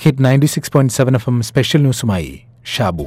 hit ninety six point seven F M special ന്യൂസുമായി ഷാബു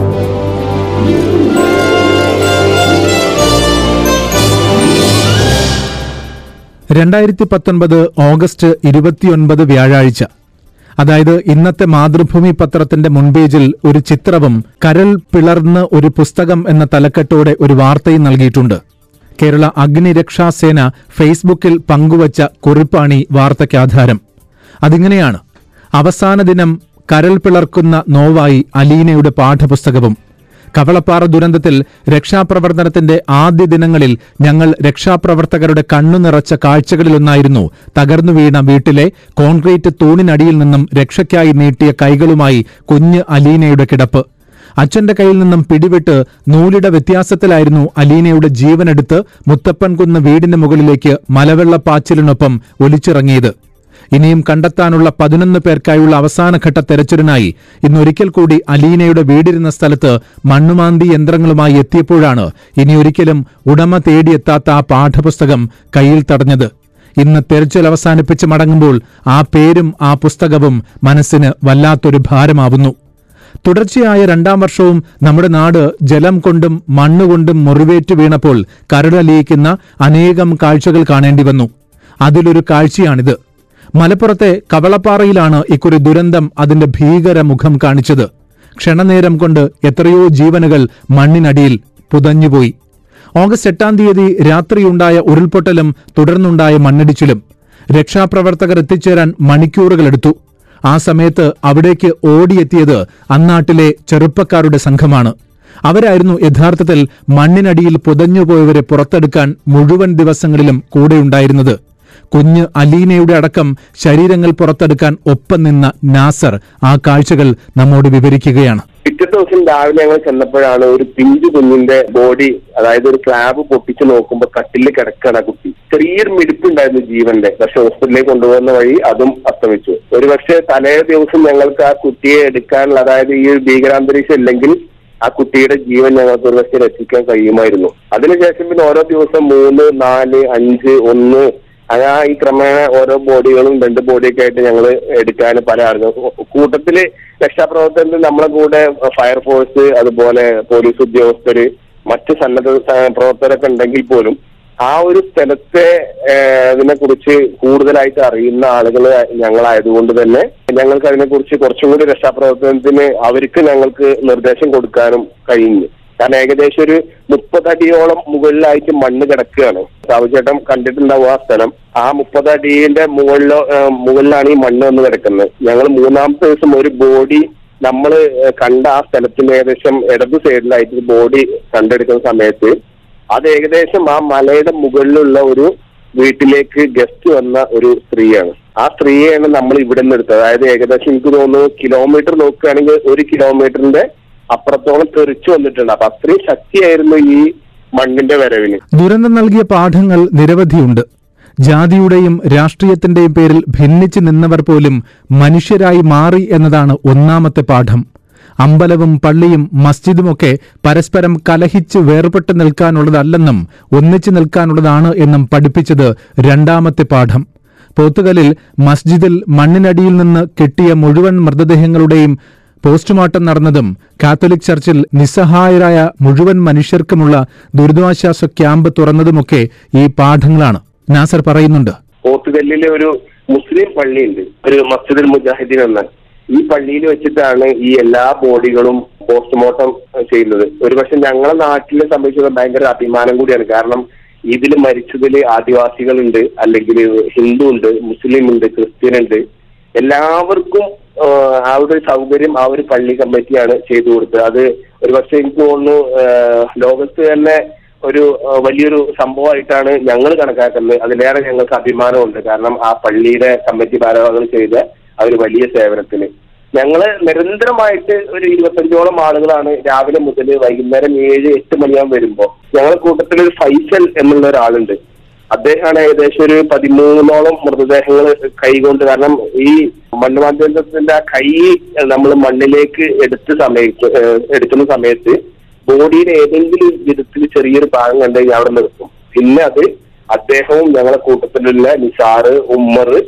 രണ്ടായിരത്തി പത്തൊൻപത് ഓഗസ്റ്റ് ഇരുപത്തിയൊൻപത് വ്യാഴാഴ്ച അതായത് ഇന്നത്തെ മാതൃഭൂമി പത്രത്തിന്റെ മുൻപേജിൽ ഒരു ചിത്രവും കരൽ പിളർന്ന് ഒരു പുസ്തകം എന്ന തലക്കെട്ടോടെ ഒരു വാർത്തയും നൽകിയിട്ടുണ്ട് കേരള അഗ്നിരക്ഷാസേന ഫേസ്ബുക്കിൽ പങ്കുവച്ച കുറിപ്പാണി വാർത്തയ്ക്ക് ആധാരം അതിങ്ങനെയാണ് അവസാന ദിനം കരൽ പിളർക്കുന്ന നോവായി അലീനയുടെ പാഠപുസ്തകവും കവളപ്പാറ ദുരന്തത്തിൽ രക്ഷാപ്രവർത്തനത്തിന്റെ ആദ്യ ദിനങ്ങളിൽ ഞങ്ങൾ രക്ഷാപ്രവർത്തകരുടെ കണ്ണു നിറച്ച കാഴ്ചകളിലൊന്നായിരുന്നു തകർന്നു വീണ വീട്ടിലെ കോൺക്രീറ്റ് തൂണിനടിയിൽ നിന്നും രക്ഷയ്ക്കായി നീട്ടിയ കൈകളുമായി കുഞ്ഞ് അലീനയുടെ കിടപ്പ് അച്ഛന്റെ കയ്യിൽ നിന്നും പിടിവിട്ട് നൂലിട വ്യത്യാസത്തിലായിരുന്നു അലീനയുടെ ജീവനെടുത്ത് മുത്തപ്പൻകുന്ന് വീടിന് മുകളിലേക്ക് മലവെള്ളപ്പാച്ചിലിനൊപ്പം ഒലിച്ചിറങ്ങിയത് ഇനിയും കണ്ടെത്താനുള്ള പതിനൊന്ന് പേർക്കായുള്ള അവസാനഘട്ട തെരച്ചിലിനായി ഇന്നൊരിക്കൽ കൂടി അലീനയുടെ വീടിരുന്ന സ്ഥലത്ത് മണ്ണുമാന്തി യന്ത്രങ്ങളുമായി എത്തിയപ്പോഴാണ് ഇനിയൊരിക്കലും ഉടമ തേടിയെത്താത്ത ആ പാഠപുസ്തകം കയ്യിൽ തടഞ്ഞത് ഇന്ന് തെരച്ചിൽ അവസാനിപ്പിച്ച് മടങ്ങുമ്പോൾ ആ പേരും ആ പുസ്തകവും മനസ്സിന് വല്ലാത്തൊരു ഭാരമാവുന്നു തുടർച്ചയായ രണ്ടാം വർഷവും നമ്മുടെ നാട് ജലം കൊണ്ടും മണ്ണുകൊണ്ടും മുറിവേറ്റ് വീണപ്പോൾ കരടലിയിക്കുന്ന അനേകം കാഴ്ചകൾ കാണേണ്ടി വന്നു അതിലൊരു കാഴ്ചയാണിത് മലപ്പുറത്തെ കവളപ്പാറയിലാണ് ഇക്കുറി ദുരന്തം അതിന്റെ ഭീകര മുഖം കാണിച്ചത് ക്ഷണനേരം കൊണ്ട് എത്രയോ ജീവനുകൾ മണ്ണിനടിയിൽ പുതഞ്ഞുപോയി ഓഗസ്റ്റ് എട്ടാം തീയതി രാത്രിയുണ്ടായ ഉരുൾപൊട്ടലും തുടർന്നുണ്ടായ മണ്ണിടിച്ചിലും രക്ഷാപ്രവർത്തകർ എത്തിച്ചേരാൻ മണിക്കൂറുകളെടുത്തു ആ സമയത്ത് അവിടേക്ക് ഓടിയെത്തിയത് അന്നാട്ടിലെ ചെറുപ്പക്കാരുടെ സംഘമാണ് അവരായിരുന്നു യഥാർത്ഥത്തിൽ മണ്ണിനടിയിൽ പുതഞ്ഞുപോയവരെ പുറത്തെടുക്കാൻ മുഴുവൻ ദിവസങ്ങളിലും കൂടെയുണ്ടായിരുന്നത് കുഞ്ഞ് അലീനയുടെ അടക്കം ശരീരങ്ങൾ പുറത്തെടുക്കാൻ ഒപ്പം നിന്ന നാസർ ആ കാഴ്ചകൾ നമ്മോട് വിവരിക്കുകയാണ് പിറ്റേ ദിവസം രാവിലെ ഞങ്ങൾ ചെന്നപ്പോഴാണ് ഒരു പിഞ്ചു കുഞ്ഞിന്റെ ബോഡി അതായത് ഒരു സ്ലാബ് പൊട്ടിച്ച് നോക്കുമ്പോൾ കട്ടിലിൽ കിടക്കുകയാണ് ആ കുട്ടി ചെറിയൊരു മിടിപ്പുണ്ടായിരുന്നു ജീവന്റെ പക്ഷെ ഹോസ്പിറ്റലിലേക്ക് കൊണ്ടുപോകുന്ന വഴി അതും അസ്തമിച്ചു ഒരു പക്ഷേ തലേ ദിവസം ഞങ്ങൾക്ക് ആ കുട്ടിയെ എടുക്കാനുള്ള അതായത് ഈ ഒരു ഭീകരാന്തരീക്ഷം ഇല്ലെങ്കിൽ ആ കുട്ടിയുടെ ജീവൻ ഞങ്ങൾക്ക് ഒരു പക്ഷേ രക്ഷിക്കാൻ കഴിയുമായിരുന്നു അതിനുശേഷം പിന്നെ ഓരോ ദിവസം മൂന്ന് നാല് അഞ്ച് ഒന്ന് അങ്ങനെ ഈ ക്രമേണ ഓരോ ബോഡികളും രണ്ട് ബോഡിയൊക്കെ ആയിട്ട് ഞങ്ങൾ എടുക്കാൻ പല ആളുകളും കൂട്ടത്തില് രക്ഷാപ്രവർത്തനത്തിൽ നമ്മളെ കൂടെ ഫയർഫോഴ്സ് അതുപോലെ പോലീസ് ഉദ്യോഗസ്ഥര് മറ്റ് സന്നദ്ധ സ- പ്രവർത്തകരൊക്കെ ഉണ്ടെങ്കിൽ പോലും ആ ഒരു സ്ഥലത്തെ ഇതിനെ കുറിച്ച് കൂടുതലായിട്ട് അറിയുന്ന ആളുകൾ ഞങ്ങളായതുകൊണ്ട് തന്നെ ഞങ്ങൾക്ക് അതിനെക്കുറിച്ച് കുറച്ചും കൂടി രക്ഷാപ്രവർത്തനത്തിന് അവർക്ക് ഞങ്ങൾക്ക് നിർദ്ദേശം കൊടുക്കാനും കഴിഞ്ഞു കാരണം ഏകദേശം ഒരു മുപ്പതടിയോളം മുകളിലായിട്ട് മണ്ണ് കിടക്കുകയാണ് സാവുചേട്ടൻ കണ്ടിട്ടുണ്ടാവും ആ സ്ഥലം ആ മുപ്പതടിയുടെ മുകളിലോ ആ, മുകളിലാണ് ഈ മണ്ണ് വന്ന് കിടക്കുന്നത് ഞങ്ങൾ മൂന്നാമത്തെ ദിവസം ഒരു ബോഡി നമ്മൾ കണ്ട ആ സ്ഥലത്തിന്റെ ഏകദേശം ഇടത് സൈഡിലായിട്ട് ബോഡി കണ്ടെടുക്കുന്ന സമയത്ത് അത് ഏകദേശം ആ മലയുടെ മുകളിലുള്ള ഒരു വീട്ടിലേക്ക് ഗസ്റ്റ് വന്ന ഒരു സ്ത്രീയാണ് ആ സ്ത്രീയെയാണ് നമ്മൾ ഇവിടെ നിന്ന് എടുത്തത് അതായത് ഏകദേശം എനിക്ക് തോന്നുന്നു കിലോമീറ്റർ നോക്കുകയാണെങ്കിൽ ഒരു കിലോമീറ്ററിന്റെ അപ്പുറത്തോളം തെറിച്ചു വന്നിട്ടുണ്ട് അപ്പൊ അത്രയും ശക്തിയായിരുന്നു ഈ മണ്ണിന്റെ വരവിന് ദുരന്തം നൽകിയ പാഠങ്ങൾ നിരവധിയുണ്ട് ജാതിയുടെയും രാഷ്ട്രീയത്തിന്റെയും പേരിൽ ഭിന്നിച്ചു നിന്നവർ പോലും മനുഷ്യരായി മാറി എന്നതാണ് ഒന്നാമത്തെ പാഠം അമ്പലവും പള്ളിയും മസ്ജിദുമൊക്കെ പരസ്പരം കലഹിച്ച് വേർപെട്ട് നിൽക്കാനുള്ളതല്ലെന്നും ഒന്നിച്ചു നിൽക്കാനുള്ളതാണ് എന്നും പഠിപ്പിച്ചത് രണ്ടാമത്തെ പാഠം പോത്തുകലിൽ മസ്ജിദിൽ മണ്ണിനടിയിൽ നിന്ന് കിട്ടിയ മുഴുവൻ മൃതദേഹങ്ങളുടെയും പോസ്റ്റ്മോർട്ടം നടന്നതും കാത്തലിക് ചർച്ചിൽ നിസ്സഹായരായ മുഴുവൻ മനുഷ്യർക്കുമുള്ള ദുരിതാശ്വാസ ക്യാമ്പ് തുറന്നതുമൊക്കെ ഈ പാഠങ്ങളാണ് നാസർ പറയുന്നുണ്ട് പോത്തുകല്ലിലെ ഒരു മുസ്ലിം പള്ളിയുണ്ട് ഒരു മസ്ജിദുൽ മുജാഹിദീൻ എന്ന ഈ പള്ളിയിൽ വെച്ചിട്ടാണ് ഈ എല്ലാ ബോഡികളും പോസ്റ്റ്മോർട്ടം ചെയ്യുന്നത് ഒരുപക്ഷെ ഞങ്ങളെ നാട്ടിലെ സംബന്ധിച്ചത് ഭയങ്കര അഭിമാനം കൂടിയാണ് കാരണം ഇതിൽ മരിച്ചതിൽ ആദിവാസികളുണ്ട് അല്ലെങ്കിൽ ഹിന്ദു ഉണ്ട് മുസ്ലിം ഉണ്ട് ക്രിസ്ത്യൻ ഉണ്ട് എല്ലാവർക്കും ആ, ആ ഒരു സൗകര്യം ആ ഒരു പള്ളി കമ്മിറ്റിയാണ് ചെയ്തു കൊടുത്തത് അത് ഒരുപക്ഷെ എനിക്ക് തോന്നുന്നു ആ, ലോകത്ത് തന്നെ ഒരു ആ, വലിയൊരു സംഭവമായിട്ടാണ് ഞങ്ങൾ കണക്കാക്കുന്നത് അതിലേറെ ഞങ്ങൾക്ക് അഭിമാനമുണ്ട് കാരണം ആ പള്ളിയുടെ കമ്മിറ്റി ഭാരവാഹികൾ ചെയ്ത ആ ഒരു വലിയ സേവനത്തിന് ഞങ്ങള് നിരന്തരമായിട്ട് ഒരു ഇരുപത്തഞ്ചോളം ആളുകളാണ് രാവിലെ മുതൽ വൈകുന്നേരം ഏഴ് എട്ട് മണിയാകുമ്പോൾ വരുമ്പോ ഞങ്ങളുടെ കൂട്ടത്തിൽ ഒരു ഫൈസൽ എന്നുള്ള ഒരാളുണ്ട് അദ്ദേഹമാണ് ഏകദേശം ഒരു പതിമൂന്നോളം മൃതദേഹങ്ങൾ കൈകൊണ്ട് കാരണം ഈ മണ്ണുമാന്ദ്യത്തിന്റെ ആ കൈ നമ്മൾ മണ്ണിലേക്ക് എടുത്ത സമയത്ത് ഏഹ് എടുക്കുന്ന സമയത്ത് ബോഡിയുടെ ഏതെങ്കിലും വിധത്തിൽ ചെറിയൊരു ഭാഗം കണ്ടു കഴിഞ്ഞാൽ അവിടെ നിർത്തും പിന്നെ അത് അദ്ദേഹവും ഞങ്ങളെ കൂട്ടത്തിലുള്ള നിസാറ് ഉമ്മർ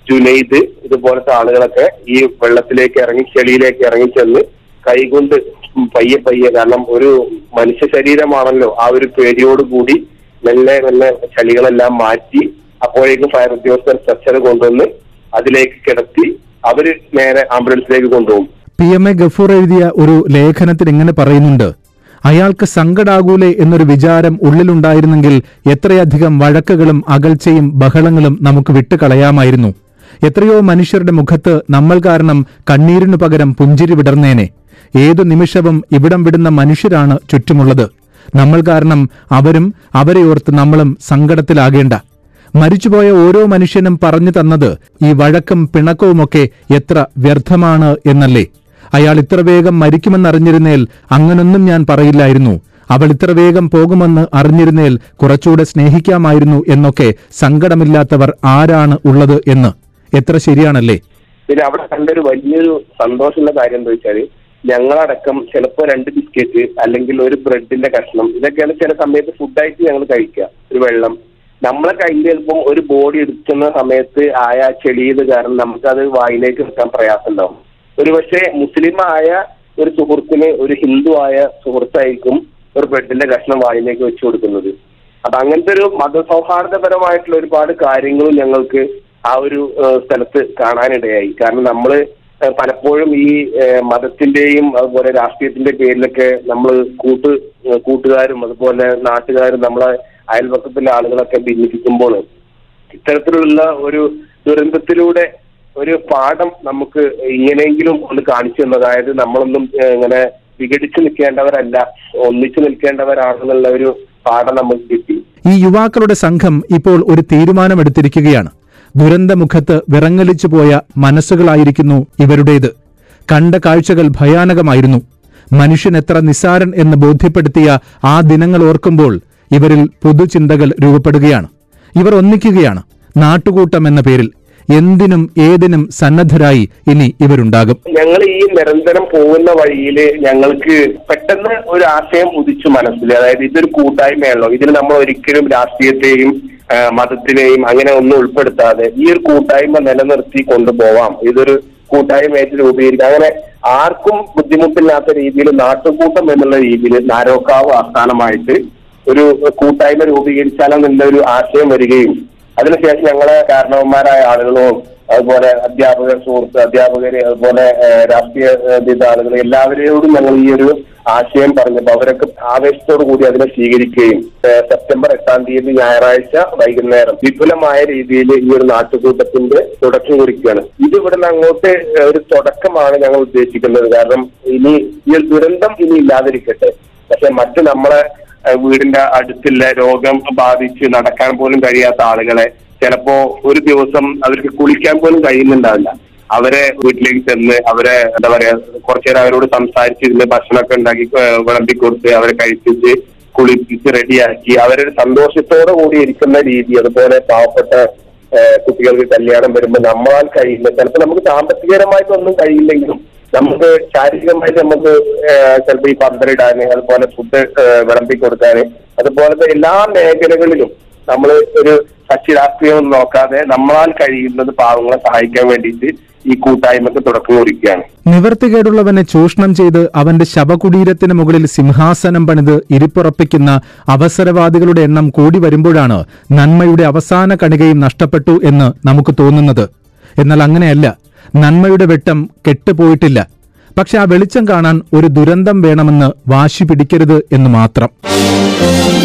ജുനൈദ് ഇതുപോലത്തെ ആളുകളൊക്കെ ഈ വെള്ളത്തിലേക്ക് ഇറങ്ങി ചെളിയിലേക്ക് ഇറങ്ങി ചെന്ന് കൈകൊണ്ട് പയ്യെ പയ്യെ കാരണം ഒരു മനുഷ്യ ശരീരമാണല്ലോ ആ ഒരു പേടിയോടുകൂടി മെല്ലെ മെല്ലെ ചളികളെല്ലാം മാറ്റി അപ്പോഴേക്കും ഫയർ ഉദ്യോഗസ്ഥർ സ്ട്രക്ചർ കൊണ്ടുവന്ന് അതിലേക്ക് കിടത്തി അവര് നേരെ ആംബുലൻസിലേക്ക് കൊണ്ടുപോകും പി എം എ ഗഫൂർ എഴുതിയ ഒരു ലേഖനത്തിൽ ഇങ്ങനെ പറയുന്നുണ്ട് അയാൾക്ക് സങ്കടാകൂലേ എന്നൊരു വിചാരം ഉള്ളിലുണ്ടായിരുന്നെങ്കിൽ എത്രയധികം വഴക്കുകളും അകൽച്ചയും ബഹളങ്ങളും നമുക്ക് വിട്ടുകളയാമായിരുന്നു എത്രയോ മനുഷ്യരുടെ മുഖത്ത് നമ്മൾ കാരണം കണ്ണീരിനു പകരം പുഞ്ചിരി വിടർന്നേനെ ഏതു നിമിഷവും ഇവിടം വിടുന്ന മനുഷ്യരാണ് ചുറ്റുമുള്ളത് നമ്മൾ കാരണം അവരും അവരെ ഓർത്ത് നമ്മളും സങ്കടത്തിലാകേണ്ട മരിച്ചുപോയ ഓരോ മനുഷ്യനും പറഞ്ഞു തന്നത് ഈ വഴക്കും പിണക്കവുമൊക്കെ എത്ര വ്യർത്ഥമാണ് എന്നല്ലേ അയാൾ ഇത്ര വേഗം മരിക്കുമെന്നറിഞ്ഞിരുന്നേൽ അങ്ങനൊന്നും ഞാൻ പറയില്ലായിരുന്നു അവൾ ഇത്ര വേഗം പോകുമെന്ന് അറിഞ്ഞിരുന്നേൽ കുറച്ചുകൂടെ സ്നേഹിക്കാമായിരുന്നു എന്നൊക്കെ സങ്കടമില്ലാത്തവർ ആരാണ് ഉള്ളത് എന്ന് എത്ര ശരിയാണല്ലേ പിന്നെ അവിടെ കണ്ടൊരു വലിയൊരു സന്തോഷമുള്ള കാര്യം എന്താ വെച്ചാല് ഞങ്ങളടക്കം ചിലപ്പോൾ രണ്ട് ബിസ്ക്കറ്റ് അല്ലെങ്കിൽ ഒരു ബ്രെഡിന്റെ കഷ്ണം ഇതൊക്കെയാണ് ചില സമയത്ത് ഫുഡായിട്ട് ഞങ്ങൾ കഴിക്കുക ഒരു വെള്ളം നമ്മളെ കയ്യിൽ ചിലപ്പം ഒരു ബോഡി എടുക്കുന്ന സമയത്ത് ആയ ചെളിയത് കാരണം നമുക്കത് വായിലേക്ക് വെക്കാൻ പ്രയാസം ഉണ്ടാവും ഒരു പക്ഷേ മുസ്ലിം ആയ ഒരു സുഹൃത്തിന് ഒരു ഹിന്ദു ആയ സുഹൃത്തായിരിക്കും ഒരു ബ്രെഡിന്റെ കഷ്ണം വായിലേക്ക് വെച്ചു കൊടുക്കുന്നത് അപ്പൊ അങ്ങനത്തെ ഒരു മതസൗഹാർദ്ദപരമായിട്ടുള്ള ഒരുപാട് കാര്യങ്ങളും ഞങ്ങൾക്ക് ആ ഒരു ഏഹ്, സ്ഥലത്ത് കാണാനിടയായി കാരണം നമ്മൾ പലപ്പോഴും ഈ ഏഹ്, മതത്തിന്റെയും അതുപോലെ രാഷ്ട്രീയത്തിന്റെ പേരിലൊക്കെ നമ്മൾ കൂട്ട് ഏഹ്, കൂട്ടുകാരും അതുപോലെ നാട്ടുകാരും നമ്മളെ അയൽപക്കത്തിലെ ആളുകളൊക്കെ ഭിന്നിപ്പിക്കുമ്പോൾ ഇത്തരത്തിലുള്ള ഒരു ദുരന്തത്തിലൂടെ ഒരു പാഠം നമുക്ക് ഇങ്ങനെയെങ്കിലും ഒന്ന് കാണിച്ചു തന്നു അതായത് നമ്മളൊന്നും ഏഹ്, ഇങ്ങനെ വിഘടിച്ചു നിൽക്കേണ്ടവരല്ല ഒന്നിച്ചു നിൽക്കേണ്ടവരാണെന്നുള്ള ഒരു പാഠം നമുക്ക് കിട്ടി ഈ യുവാക്കളുടെ സംഘം ഇപ്പോൾ ഒരു തീരുമാനമെടുത്തിരിക്കുകയാണ് ദുരന്തമുഖത്ത് വിറങ്ങലിച്ചു പോയ മനസ്സുകളായിരിക്കുന്നു ഇവരുടേത് കണ്ട കാഴ്ചകൾ ഭയാനകമായിരുന്നു മനുഷ്യൻ എത്ര നിസ്സാരൻ എന്ന് ബോധ്യപ്പെടുത്തിയ ആ ദിനങ്ങൾ ഓർക്കുമ്പോൾ ഇവരിൽ പുതുചിന്തകൾ രൂപപ്പെടുകയാണ് ഇവർ ഒന്നിക്കുകയാണ് നാട്ടുകൂട്ടം എന്ന പേരിൽ എന്തിനും ഏതിനും സന്നദ്ധരായി ഇനി ഇവരുണ്ടാകും ഞങ്ങൾ ഈ നിരന്തരം പോകുന്ന വഴിയിൽ ഞങ്ങൾക്ക് പെട്ടെന്ന് ഒരു ആശയം ഉദിച്ചു മനസ്സിൽ അതായത് ഇതൊരു കൂട്ടായ്മയാണല്ലോ ഇതിൽ നമ്മൾ ഒരിക്കലും രാഷ്ട്രീയത്തെയും ആ, മതത്തിനെയും അങ്ങനെ ഒന്നും ഉൾപ്പെടുത്താതെ ഈ ഒരു കൂട്ടായ്മ നിലനിർത്തി കൊണ്ടുപോവാം ഇതൊരു കൂട്ടായ്മയായിട്ട് രൂപീകരിക്കുക അങ്ങനെ ആർക്കും ബുദ്ധിമുട്ടില്ലാത്ത രീതിയിൽ നാട്ടുകൂട്ടം എന്നുള്ള രീതിയിൽ നാരോക്കാവ് ആസ്ഥാനമായിട്ട് ഒരു കൂട്ടായ്മ രൂപീകരിച്ചാലെന്നുള്ള ഒരു ആശയം വരികയും അതിനുശേഷം ഞങ്ങളെ കാരണവന്മാരായ ആളുകളും അതുപോലെ അധ്യാപകർ സുഹൃത്ത് അധ്യാപകര് അതുപോലെ ഏഹ്, രാഷ്ട്രീയ ഏഹ്, വിധ ആളുകൾ എല്ലാവരോടും ഞങ്ങൾ ഈ ഒരു ആശയം പറഞ്ഞപ്പോൾ അവരൊക്കെ ആവേശത്തോടു കൂടി അതിനെ സ്വീകരിക്കുകയും ഏഹ്, സെപ്റ്റംബർ എട്ടാം തീയതി ഞായറാഴ്ച വൈകുന്നേരം വിപുലമായ രീതിയിൽ ഈ ഒരു നാട്ടുകൂട്ടത്തിന്റെ തുടക്കം കുറിക്കുകയാണ് ഇത് ഇവിടുന്ന് അങ്ങോട്ട് ഏഹ്, ഒരു തുടക്കമാണ് ഞങ്ങൾ ഉദ്ദേശിക്കുന്നത് കാരണം ഇനി ഈ ഒരു ദുരന്തം ഇനി ഇല്ലാതിരിക്കട്ടെ പക്ഷെ മറ്റ് നമ്മളെ ഏഹ് വീടിന്റെ അടുത്തുള്ള രോഗം ബാധിച്ച് നടക്കാൻ പോലും കഴിയാത്ത ആളുകളെ ചിലപ്പോ ഒരു ദിവസം അവർക്ക് കുളിക്കാൻ പോലും കഴിയുന്നുണ്ടാവില്ല അവരെ വീട്ടിലേക്ക് ചെന്ന് അവരെ എന്താ പറയാ കുറച്ചു നേരം അവരോട് സംസാരിച്ചിരുന്ന് ഭക്ഷണമൊക്കെ ഉണ്ടാക്കി ഏഹ് വിളമ്പി കൊടുത്ത് അവരെ കഴിപ്പിച്ച് കുളിപ്പിച്ച് റെഡിയാക്കി അവരൊരു സന്തോഷത്തോടെ കൂടി ഇരിക്കുന്ന രീതി അതുപോലെ പാവപ്പെട്ട ഏഹ് കുട്ടികൾക്ക് കല്യാണം വരുമ്പോൾ നമ്മളാൽ കഴിയില്ല ചിലപ്പോൾ നമുക്ക് സാമ്പത്തികപരമായിട്ടൊന്നും കഴിയില്ലെങ്കിലും നമുക്ക് ശാരീരികമായിട്ട് നമുക്ക് ചിലപ്പോൾ ഈ പന്തലിടാന് അതുപോലെ ഫുഡ് വിളമ്പി കൊടുക്കാന് അതുപോലത്തെ എല്ലാ മേഖലകളിലും നമ്മൾ ഒരു കക്ഷി രാഷ്ട്രീയം നോക്കാതെ നമ്മളാൽ കഴിയുന്നത് പാവങ്ങളെ സഹായിക്കാൻ വേണ്ടിയിട്ട് ഈ കൂട്ടായ്മക്ക് തുടക്കം കുറിക്കുകയാണ് നിവർത്തികേടുള്ളവനെ ചൂഷണം ചെയ്ത് അവന്റെ ശവകുടീരത്തിന് മുകളിൽ സിംഹാസനം പണിത് ഇരിപ്പുറപ്പിക്കുന്ന അവസരവാദികളുടെ എണ്ണം കൂടി വരുമ്പോഴാണ് നന്മയുടെ അവസാന കണികയും നഷ്ടപ്പെട്ടു എന്ന് നമുക്ക് തോന്നുന്നത് എന്നാൽ അങ്ങനെയല്ല നന്മയുടെ വെട്ടം കെട്ടുപോയിട്ടില്ല പക്ഷെ ആ വെളിച്ചം കാണാൻ ഒരു ദുരന്തം വേണമെന്ന് വാശി പിടിക്കരുത് എന്ന് മാത്രം